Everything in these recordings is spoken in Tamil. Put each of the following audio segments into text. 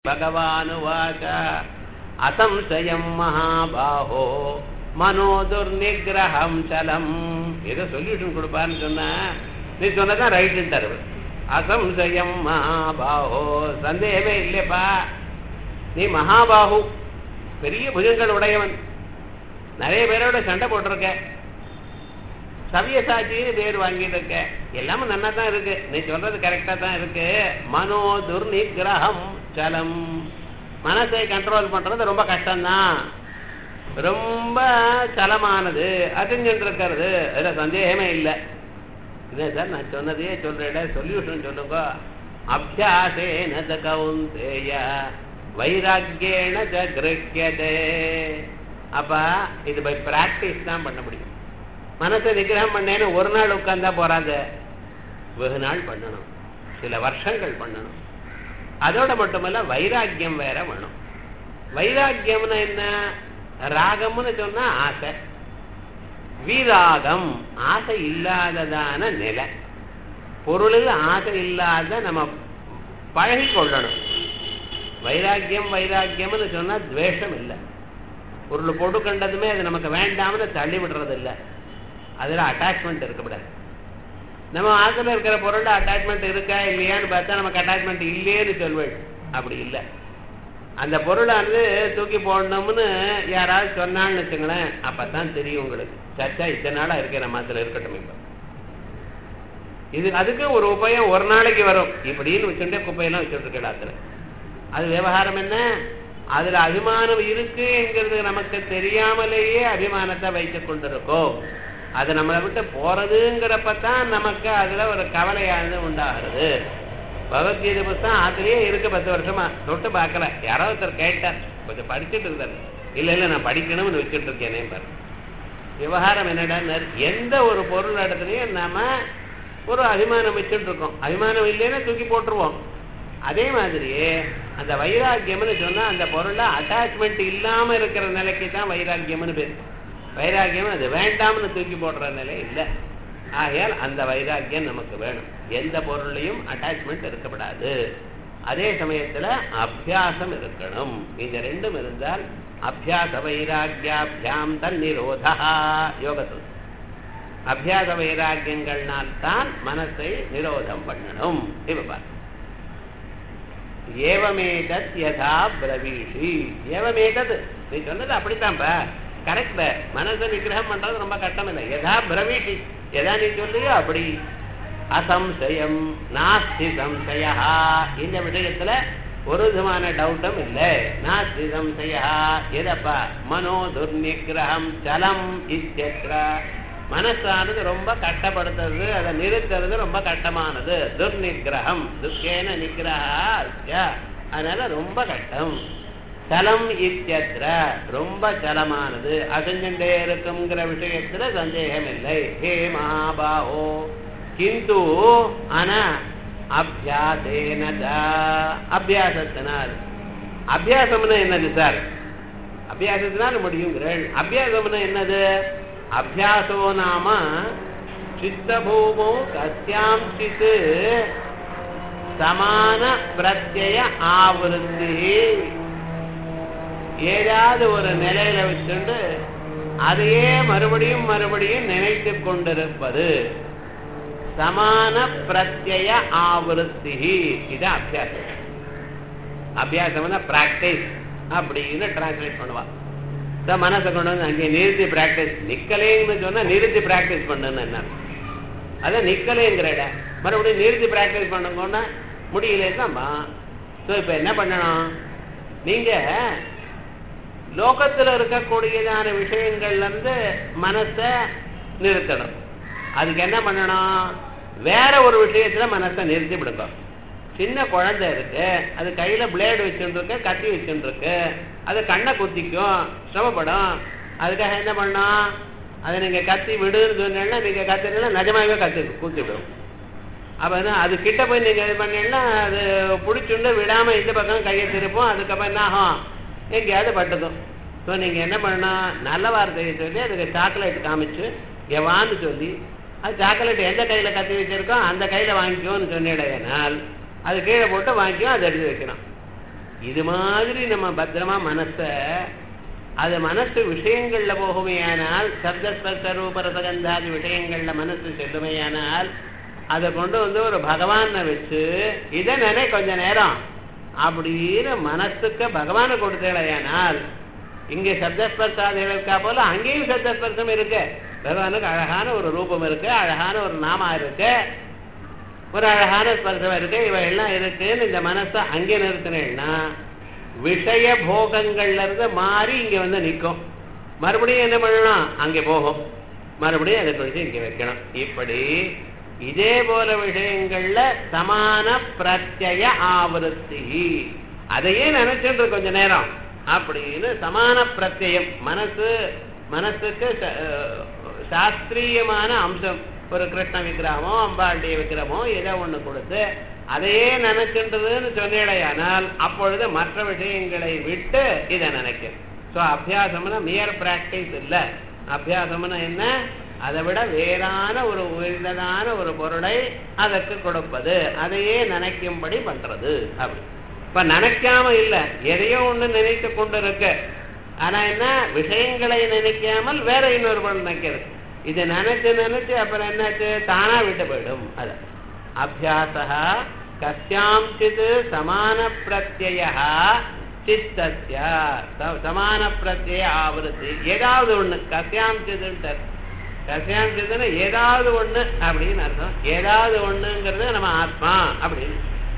भगवानुवाच அசம்சயம் மகாபாஹோ மனோ துர்நிகிரகம் சலம் ஏதோ சொல்யூஷன் கொடுப்பான்னு சொன்னா நீ சொன்னதான் ரைட்டுன்ட்டார் அவர். அசம்சயம் மகாபாஹோ சந்தேகமே இல்லையப்பா நீ மகாபாஹு பெரிய புஜங்கள் உடையவன் நிறைய பேரோட சண்டை போட்டிருக்க சவியசாச்சின்னு பேர் வாங்கிட்டு இருக்க எல்லாமே நன்னா தான் இருக்கு நீ சொல்றது கரெக்டா தான் இருக்கு மனோ துர்நிகிரகம் சலம் மனசை கண்ட்ரோல் பண்றது ரொம்ப கஷ்டம்தான் ரொம்ப சலமானது அசிஞ்சுட்டு இருக்கிறது அதுல சந்தேகமே இல்லை இல்லை சார் நான் சொன்னதையே சொல்றேன் சொல்யூஷன் சொல்லுங்க அபியாசேன ச கௌந்தேய வைராக்கியேன ச கிரகியதே அப்ப இது பை பிராக்டிஸ் தான் பண்ண முடியும் மனசை நிகிரகம் பண்ணேன்னு ஒரு நாள் உட்கார்ந்தா போறாது வெகு நாள் பண்ணணும் சில வருஷங்கள் பண்ணணும் அதோட மட்டுமல்ல வைராக்கியம் வேற வேணும் வைராக்கியம்னா என்ன ராகம்னு சொன்னா ஆசை வீராகம் ஆசை இல்லாததான நிலை பொருளில் ஆசை இல்லாத நம்ம பழகி கொள்ளணும் வைராக்கியம் வைராக்கியம்னு சொன்னா துவேஷம் இல்லை பொருள் போட்டு கண்டதுமே அது நமக்கு வேண்டாம்னு தள்ளி விடுறது இல்லை அதுல அட்டாச்மெண்ட் இருக்கக்கூடாது நம்ம ஆத்துல இருக்கிற பொருள் அட்டாச்மெண்ட் இருக்கா இல்லையான்னு பார்த்தா நமக்கு அட்டாச்மெண்ட் இல்லையேன்னு சொல்வேன் அப்படி இல்லை அந்த பொருளானது தூக்கி போடணும்னு யாராவது சொன்னான்னு வச்சுங்களேன் அப்பதான் தெரியும் உங்களுக்கு சச்சா இத்தனை நாளா இருக்கேன் நம்ம அதுல இருக்கட்டும் இப்ப இது அதுக்கு ஒரு உபயம் ஒரு நாளைக்கு வரும் இப்படின்னு வச்சுட்டே குப்பையெல்லாம் வச்சுட்டு இருக்கேன் அதுல அது விவகாரம் என்ன அதுல அபிமானம் இருக்குங்கிறது நமக்கு தெரியாமலேயே அபிமானத்தை வைத்துக் கொண்டிருக்கோம் அது நம்மளை விட்டு போறதுங்கிறப்பதான் நமக்கு அதுல ஒரு கவலையானது உண்டாகிறது பகவத்கீதை புத்தகம் அதுலயே இருக்கு பத்து வருஷமா தொட்டு பார்க்கல யாரோ ஒருத்தர் கேட்டார் கொஞ்சம் படிச்சுட்டு இருந்தார் இல்ல இல்ல நான் படிக்கணும்னு வச்சுட்டு இருக்கேனே பாரு விவகாரம் என்னடா எந்த ஒரு பொருள் இடத்துலயும் நாம ஒரு அபிமானம் வச்சுட்டு இருக்கோம் அபிமானம் இல்லைன்னா தூக்கி போட்டுருவோம் அதே மாதிரியே அந்த வைராக்கியம்னு சொன்னா அந்த பொருள்ல அட்டாச்மெண்ட் இல்லாம இருக்கிற நிலைக்கு தான் வைராக்கியம்னு பேர் வைராக்கியம் அது வேண்டாம்னு தூக்கி போடுற நிலை இல்லை ஆகையால் அந்த வைராக்கியம் நமக்கு வேணும் எந்த பொருளையும் அட்டாச்மெண்ட் இருக்கப்படாது அதே சமயத்துல அபியாசம் இருக்கணும் இந்த ரெண்டும் இருந்தால் அபியாச வைராக்கியாபியாம் தன் நிரோதா யோகத்தில் அபியாச வைராக்கியங்கள்னால் தான் மனசை நிரோதம் பண்ணணும் இப்ப ஏவமேதத் யதா பிரவீஷி ஏவமேதத் நீ சொன்னது அப்படித்தான்ப்பா கரெக்ட் மனசை நிகிரகம் பண்றது ரொம்ப கஷ்டம் இல்லை எதா பிரவீஷி எதா நீ சொல்றியோ அப்படி அசம்சயம் நாஸ்தி சம்சயா இந்த விஷயத்துல ஒரு விதமான டவுட்டும் இல்லை நாஸ்தி சம்சயா எதப்பா மனோ துர்நிகிரகம் சலம் இத்தியற்ற மனசானது ரொம்ப கஷ்டப்படுத்துறது அதை நிறுத்துறது ரொம்ப கஷ்டமானது துர்நிகிரகம் துக்கேன நிகிரகா அதனால ரொம்ப கஷ்டம் சலம் இத்தியத்திர ரொம்ப சலமானது அசஞ்சுட்டே இருக்குங்கிற விஷயத்துல சந்தேகம் இல்லை ஹே மகாபாஹோ கிந்து ஆனா அபியாசேன அபியாசத்தினால் அபியாசம்னா என்னது சார் அபியாசத்தினால் முடியுங்கிறள் அபியாசம்னா என்னது அபியாசோ நாம சித்தபூமோ கஸ்யாம் சித்து சமான பிரத்யய ஆவருத்தி ஏதாவது ஒரு நிலையில வச்சுண்டு அதையே மறுபடியும் மறுபடியும் நினைத்து கொண்டிருப்பது சமான பிரத்யய ஆவருத்தி இது அபியாசம் அபியாசம்னா பிராக்டிஸ் அப்படின்னு டிரான்ஸ்லேட் பண்ணுவா மனசை கொண்டு வந்து அங்கே நிறுத்தி பிராக்டிஸ் நிக்கலேன்னு சொன்னா நிறுத்தி பிராக்டிஸ் பண்ணுன்னு என்ன அதான் நிக்கலேங்கிற மறுபடியும் நிறுத்தி பிராக்டிஸ் பண்ணுங்கன்னா முடியலன்னா ஸோ இப்போ என்ன பண்ணணும் நீங்க லோகத்தில் இருக்கக்கூடியதான விஷயங்கள்ல இருந்து மனசை நிறுத்தணும் அதுக்கு என்ன பண்ணணும் வேற ஒரு விஷயத்துல மனசை நிறுத்தி விடுங்க சின்ன குழந்தை இருக்கு அது கையில பிளேடு வச்சுருக்கு கத்தி வச்சுருக்கு அது கண்ணை குத்திக்கும் சிரமப்படும் அதுக்காக என்ன பண்ணோம் அதை நீங்க கத்தி விடுன்னு சொன்னீங்கன்னா நீங்க கத்தினா நிஜமாகவே கத்தி குத்தி விடும் அப்ப அது கிட்ட போய் நீங்க இது பண்ணீங்கன்னா அது பிடிச்சுண்டு விடாம இந்த பக்கம் கையை திருப்போம் அதுக்கப்புறம் என்ன ஆகும் எங்கேயாவது பட்டுக்கும் ஸோ நீங்கள் என்ன பண்ணணும் நல்ல வார்த்தையை சொல்லி அதுக்கு சாக்லேட் காமிச்சு எவான்னு சொல்லி அது சாக்லேட் எந்த கையில் கத்தி வச்சிருக்கோ அந்த கையில் வாங்கிக்கோன்னு சொன்னிடையனால் அது கீழே போட்டு வாங்கிக்கோ அதை எடுத்து வைக்கணும் இது மாதிரி நம்ம பத்திரமா மனச அது மனசு விஷயங்கள்ல போகுமையானால் சப்தஸ்பர்ச ரூபரசகந்தாதி விஷயங்கள்ல மனசு செல்லுமையானால் அதை கொண்டு வந்து ஒரு பகவானை வச்சு இதை நினை கொஞ்ச நேரம் அப்படின்னு மனசுக்கு பகவானை கொடுத்தேடையானால் இங்கே சப்தஸ்பர்சாதிகள் இருக்கா போல அங்கேயும் சப்தஸ்பர்சம் இருக்கு பகவானுக்கு அழகான ஒரு ரூபம் இருக்கு அழகான ஒரு நாமா இருக்கு ஒரு அழகான ஸ்பர்சம் இருக்கு இவையெல்லாம் இருக்குன்னு இந்த மனசை அங்கே நிறுத்தினேன்னா விஷய போகங்கள்ல இருந்து மாறி இங்க வந்து நிற்கும் மறுபடியும் என்ன பண்ணணும் அங்கே போகும் மறுபடியும் அதை கழிச்சு இங்க வைக்கணும் இப்படி இதே போல விஷயங்கள்ல சமான பிரத்யய ஆவருத்தி அதையே நினைச்சுட்டு கொஞ்ச நேரம் அப்படின்னு சமான பிரத்யம் மனசு மனசுக்கு ச- அஹ் சாஸ்திரியமான அம்சம் ஒரு கிருஷ்ண விக்கிரகமோ அம்பாண்டிய விக்கிரகமோ ஏதோ ஒண்ணு கொடுத்து அதையே நினைக்கின்றதுன்னு சொன்னேடையானால் அப்பொழுது மற்ற விஷயங்களை விட்டு இதை நினைக்கும் ஸோ அபியாசம்னா மியர் பிராக்டிஸ் இல்லை அபியாசம்னா என்ன அதை விட வேறான ஒரு உயர்ந்ததான ஒரு பொருளை அதற்கு கொடுப்பது அதையே நினைக்கும்படி பண்றது அப்படி இப்ப நினைக்காம இல்ல எதையோ ஒண்ணு நினைத்து கொண்டு இருக்கு ஆனா என்ன விஷயங்களை நினைக்காமல் வேற இன்னொரு பொருள் நினைக்கிறது இது நினைச்சு நினைச்சு அப்புறம் என்னாச்சு தானா விட்டு போயிடும் அது அபியாசா கஸ்யாஞ்சித் சமான பிரத்ய சித்தஸ்ய ச- சமான பிரத்ய ஆவருத்தி ஏதாவது ஒண்ணு கஸ்யாஞ்சித் கஸ்யாஞ்சித்னு ஏதாவது ஒண்ணு அப்படின்னு அர்த்தம் ஏதாவது ஒண்ணுங்கிறது நம்ம ஆத்மா அப்படின்னு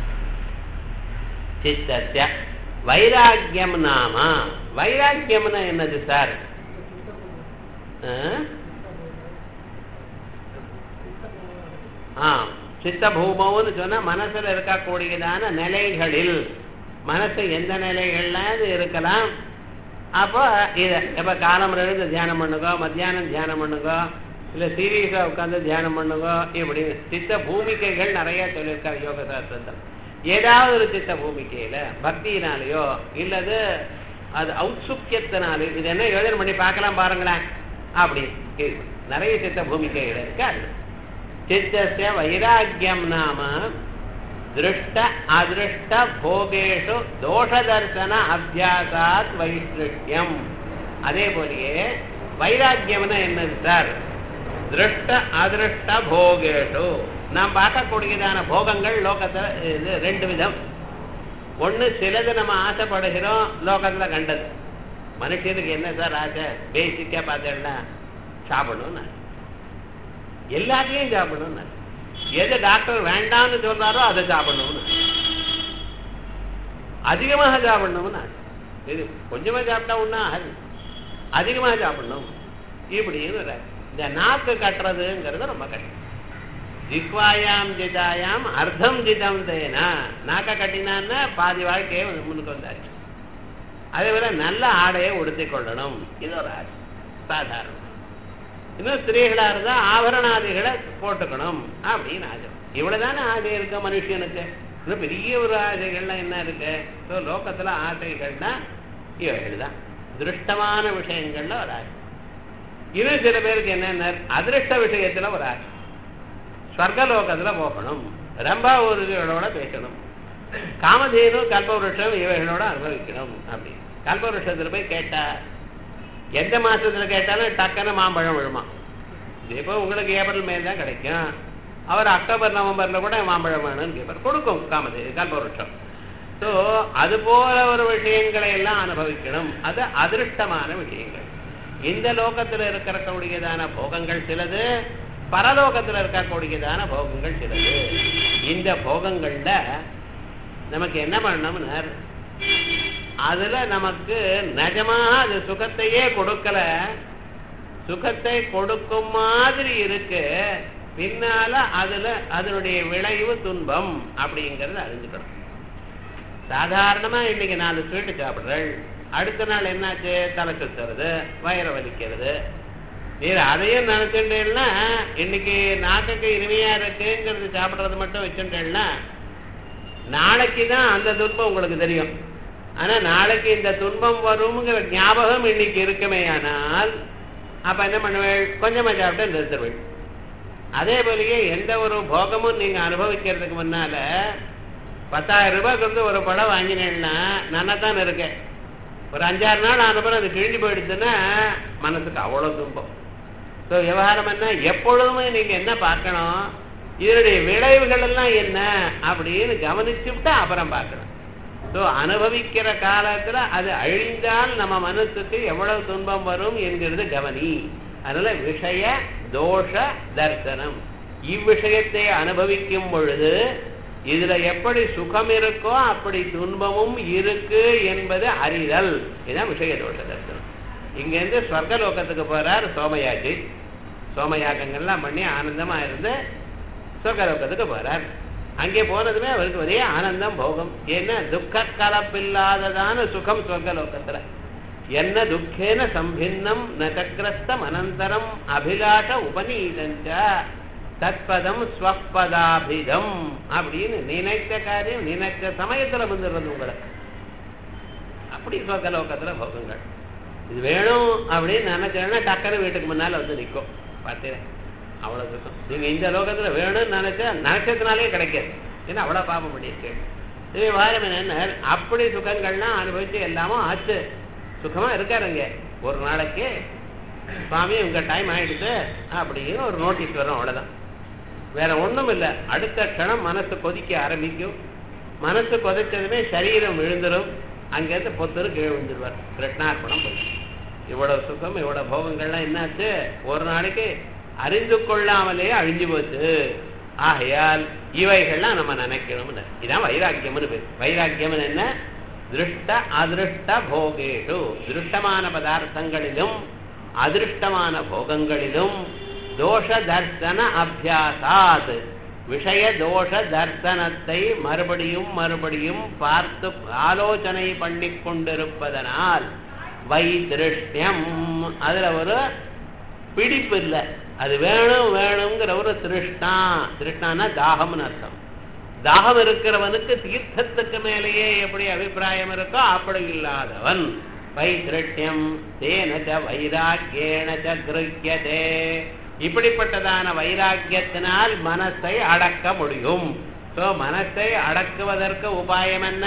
சித்தஸ்ய வைராக்கியம் நாம வைராக்கியம்னா என்னது சார் ஆ சித்தபூமம்னு சொன்னா மனசுல இருக்கக்கூடியதான நிலைகளில் மனசு எந்த நிலைகள்ல இது இருக்கலாம் அப்போ இதை இப்ப காலம் எழுந்து தியானம் பண்ணுங்க மத்தியானம் தியானம் பண்ணுங்க இல்ல சீரியஸா உட்கார்ந்து தியானம் பண்ணுங்க இப்படி சித்த பூமிகைகள் நிறைய சொல்லியிருக்காரு யோக சாஸ்திரத்தில் ஏதாவது ஒரு சித்த பூமிக்கையில பக்தியினாலேயோ இல்லது அது ஔத்சுக்கியத்தினாலே இது என்ன யோஜனை பண்ணி பார்க்கலாம் பாருங்களேன் அப்படி இருக்கு. நிறைய சித்த பூமிக்கைகள் இருக்கு அது சித்தஸ்ய வைராக்கியம் நாம திருஷ்ட அதிருஷ்ட போகேஷு தோஷதர்சன அபியாசாத் வைஷ்ணியம் அதே போலயே வைராக்கியம்னா என்னது சார் திருஷ்ட அதிருஷ்ட போகேஷு நாம் பார்க்கக்கூடியதான போகங்கள் லோகத்துல இது ரெண்டு விதம் ஒண்ணு சிலது நம்ம ஆசைப்படுகிறோம் லோகத்துல கண்டது மனுஷனுக்கு என்ன சார் ஆசை பேசிக்கா பார்த்தேன்னா சாப்பிடணும்னு ஆசை. எல்லாத்தையும் சாப்பிடணும்னு ஆசை. எது டாக்டர் வேண்டாம்னு சொல்றாரோ அதை சாப்பிடணும்னு ஆசை. அதிகமாக சாப்பிடணும்னு ஆசை. இது கொஞ்சமா சாப்பிட்டா ஒண்ணா ஆகாது அதிகமாக சாப்பிடணும் இப்படின்னு ஒரு ஆசை. இந்த நாக்கு கட்டுறதுங்கிறது ரொம்ப கஷ்டம் ஜிக்வாயாம் ஜிதாயாம் அர்த்தம் ஜிதம் தேனா நாக்க கட்டினான்னா பாதி வாழ்க்கையே வந்து முன்னுக்கு வந்தாச்சு அதே போல நல்ல ஆடையை உடுத்திக் கொள்ளணும் இது ஒரு ஆசை சாதாரணம் இன்னும் ஸ்திரீகளா இருந்தா ஆபரணாதிகளை போட்டுக்கணும் அப்படின்னு ஆசை இவ்வளவுதானே ஆசை இருக்கு மனுஷனுக்கு இன்னும் பெரிய ஒரு ஆசைகள்லாம் என்ன இருக்கு ஸோ லோகத்துல ஆசைகள்னா இவைகள் தான் திருஷ்டமான விஷயங்கள்ல ஒரு ஆசை இன்னும் சில பேருக்கு என்னென்ன அதிருஷ்ட விஷயத்துல ஒரு ஆசை ஸ்வர்கலோகத்துல போகணும் ரொம்ப ஊர்களோட பேசணும் காமதேனு கல்பவருஷம் இவைகளோட அனுபவிக்கணும் அப்படி கல்பவருஷத்துல போய் கேட்டா எந்த மாசத்துல கேட்டாலும் டக்குன்னு மாம்பழம் விழுமா இப்போ உங்களுக்கு ஏப்ரல் மே தான் கிடைக்கும் அவர் அக்டோபர் நவம்பர்ல கூட மாம்பழம் வேணும்னு கேட்பார் கொடுக்கும் காமதே கல்பவருஷம் ஸோ அது போல ஒரு விஷயங்களை எல்லாம் அனுபவிக்கணும் அது அதிருஷ்டமான விஷயங்கள் இந்த லோகத்துல இருக்கக்கூடியதான போகங்கள் சிலது பரலோகத்துல இருக்கக்கூடியதான போகங்கள் சிலது இந்த போகங்கள்ல நமக்கு என்ன பண்ணணும்னு அதுல நமக்கு நிஜமா அது சுகத்தையே கொடுக்கல சுகத்தை கொடுக்கும் மாதிரி இருக்கு பின்னால அதுல அதனுடைய விளைவு துன்பம் அப்படிங்கறத அறிஞ்சுக்கணும் சாதாரணமா இன்னைக்கு நாலு ஸ்வீட்டு சாப்பிடுறேன் அடுத்த நாள் என்னாச்சு தலை சுத்துறது வயிறு வலிக்கிறது நீர் அதையும் நினைச்சுட்டேன்னா இன்னைக்கு நாட்டுக்கு இனிமையா இருக்குங்கிறது சாப்பிடுறது மட்டும் வச்சுட்டேன்னா நாளைக்கு தான் அந்த துன்பம் உங்களுக்கு தெரியும் ஆனா நாளைக்கு இந்த துன்பம் வருங்கிற ஞாபகம் இன்னைக்கு இருக்குமே ஆனால் அப்ப என்ன பண்ணுவேள் கொஞ்சமா சாப்பிட்டு நிறுத்துவேள் அதே போலயே எந்த ஒரு போகமும் நீங்க அனுபவிக்கிறதுக்கு முன்னால பத்தாயிரம் ரூபாய் கொடுத்து ஒரு படம் வாங்கினேன்னா நல்லா தான் இருக்கேன் ஒரு அஞ்சாறு நாள் ஆனப்பறம் அது கிழிஞ்சு போயிடுச்சுன்னா மனசுக்கு அவ்வளோ துன்பம் ஸோ விவகாரம் என்ன எப்பொழுதுமே நீங்க என்ன பார்க்கணும் இதனுடைய விளைவுகள் எல்லாம் என்ன அப்படின்னு கவனிச்சுவிட்டு அப்புறம் பார்க்கணும் ஸோ அனுபவிக்கிற காலத்துல அது அழிந்தால் நம்ம மனசுக்கு எவ்வளவு துன்பம் வரும் என்கிறது கவனி அதனால விஷய தோஷ தர்சனம் இவ்விஷயத்தை அனுபவிக்கும் பொழுது இதுல எப்படி சுகம் இருக்கோ அப்படி துன்பமும் இருக்கு என்பது அறிதல் இதுதான் விஷய தோஷ தர்சனம் இங்கேருந்து ஸ்வர்கலோகத்துக்கு போறார் சோமயாஜி சோமயாகங்கள்லாம் பண்ணி ஆனந்தமா இருந்து சொர்க்கலோகத்துக்கு போறார் அங்கே போனதுமே அவருக்கு ஒரே ஆனந்தம் போகும் ஏன்னா துக்க கலப்பில்லாததான சுகம் சொர்க்கலோகத்துல என்ன துக்கேன சம்பின்னம் நச்சக்கிரஸ்தம் அனந்தரம் அபிலாஷ உபநீதஞ்ச தத்பதம் ஸ்வப்பதாபிதம் அப்படின்னு நினைத்த காரியம் நினைத்த சமயத்துல வந்துடுறது உங்களுக்கு அப்படி சொர்க்கலோகத்துல போகுங்கள் இது வேணும் அப்படின்னு நினைச்சேன்னா டக்குனு வீட்டுக்கு முன்னால வந்து நிற்கும் பார்த்தீங்க அவ்வளவு சுகம் நீங்க இந்த லோகத்துல வேணும்னு நினைச்சா நினைச்சதுனாலே கிடைக்காது ஏன்னா அவ்வளவு பாபம் பண்ணியிருக்கு இது வாரம் என்ன அப்படி சுகங்கள்லாம் அனுபவிச்சு எல்லாமும் ஆச்சு சுகமா இருக்காருங்க ஒரு நாளைக்கு சுவாமி உங்க டைம் ஆயிடுச்சு அப்படின்னு ஒரு நோட்டீஸ் வரும் அவ்வளவுதான் வேற ஒண்ணும் இல்லை அடுத்த க்ஷணம் மனசு கொதிக்க ஆரம்பிக்கும் மனசு கொதிச்சதுமே சரீரம் விழுந்துரும் அங்கேருந்து பொத்தரு கீழே விழுந்துருவார் கிருஷ்ணார்ப்பணம் போய் இவ்வளவு சுகம் இவ்வளவு போகங்கள்லாம் என்னாச்சு ஒரு நாளைக்கு அறிந்து கொள்ளாமலே அழிஞ்சு போச்சு ஆகையால் இவைகள்லாம் நம்ம நினைக்கணும்னு இதான் வைராக்கியம்னு பேர் வைராக்கியம் என்ன திருஷ்ட அதிருஷ்ட போகேஷு திருஷ்டமான பதார்த்தங்களிலும் அதிருஷ்டமான போகங்களிலும் தோஷ தர்சன அபியாசாத் விஷய தோஷ தர்சனத்தை மறுபடியும் மறுபடியும் பார்த்து ஆலோசனை பண்ணி கொண்டிருப்பதனால் வைதிருஷ்யம் அதுல ஒரு பிடிப்பு இல்லை அது வேணும் வேணுங்கிற ஒரு திருஷ்ணா திருஷ்ணான்னா தாகம்னு அர்த்தம் தாகம் இருக்கிறவனுக்கு தீர்த்தத்துக்கு மேலேயே எப்படி அபிப்பிராயம் இருக்கோ அப்படி இல்லாதவன் வைதிருஷ்யம் தேனச்ச வைராக்கியேனச்ச கிருக்கியதே இப்படிப்பட்டதான வைராக்கியத்தினால் மனசை அடக்க முடியும் சோ மனசை அடக்குவதற்கு உபாயம் என்ன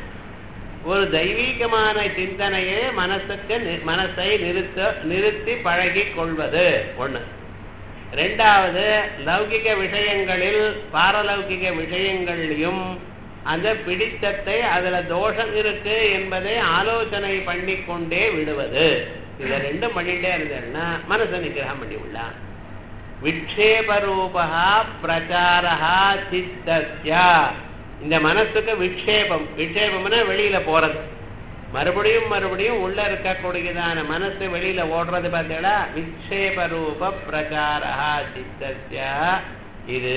ஒரு தெய்வீகமான சிந்தனையே மனசுக்கு மனசை நிறுத்த நிறுத்தி பழகி கொள்வது ஒண்ணு ரெண்டாவது லௌகிக விஷயங்களில் பாரலௌகிக விஷயங்களையும் அந்த பிடித்தத்தை அதுல தோஷம் இருக்கு என்பதை ஆலோசனை பண்ணி கொண்டே விடுவது இதை ரெண்டும் பண்ணிட்டே இருந்தேன்னா மனசை நிகிரகம் பண்ணி விடலாம் விக்ஷேபரூபா பிரச்சாரா சித்தஸ்யா இந்த மனசுக்கு விக்ஷேபம் விக்ஷேபம்னா வெளியில போறது மறுபடியும் மறுபடியும் உள்ள இருக்கக்கூடியதான மனசு வெளியில ஓடுறது பார்த்தீங்களா விக்ஷேப ரூப பிரச்சாரா சித்தஸ்யா இது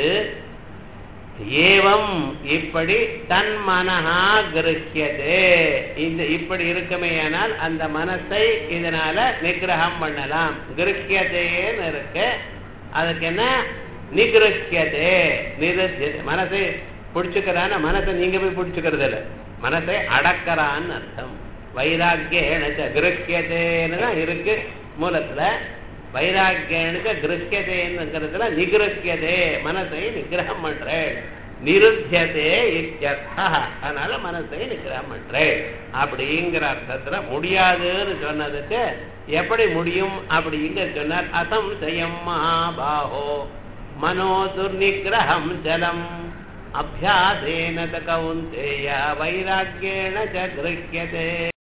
ஏவம் இப்படி தன் மனஹா கிரகியதே இந்த இப்படி இருக்குமேயானால் அந்த மனசை இதனால நிகிரகம் பண்ணலாம் கிரகியதேன்னு இருக்கு அதுக்கு என்ன நிகிரகியதே நிருத்திய மனசை பிடிச்சுக்கிறான மனசை நீங்க போய் பிடிச்சுக்கிறது இல்லை மனசை அடக்கறான்னு அர்த்தம் வைராக்கியேனச்ச கிரகியதேன்னு தான் இருக்கு மூலத்துல வைராக்கியனுக்கு கிரகியதேங்கிறதுல நிகிரகியதே மனசை நிகிரகம் பண்றேன் நிருத்தியதே இத்தியர்த்தா அதனால மனசை நிகிரகம் பண்றேன் அப்படிங்கிற அர்த்தத்துல முடியாதுன்னு சொன்னதுக்கு எப்படி முடியும் அப்படிங்கிற சொன்னார் அசம் செய்யம் மகாபாஹோ மனோ துர்நிகிரகம் ஜலம் அபியாசேன கவுந்தேய வைராக்கியேன ச கிரகியதே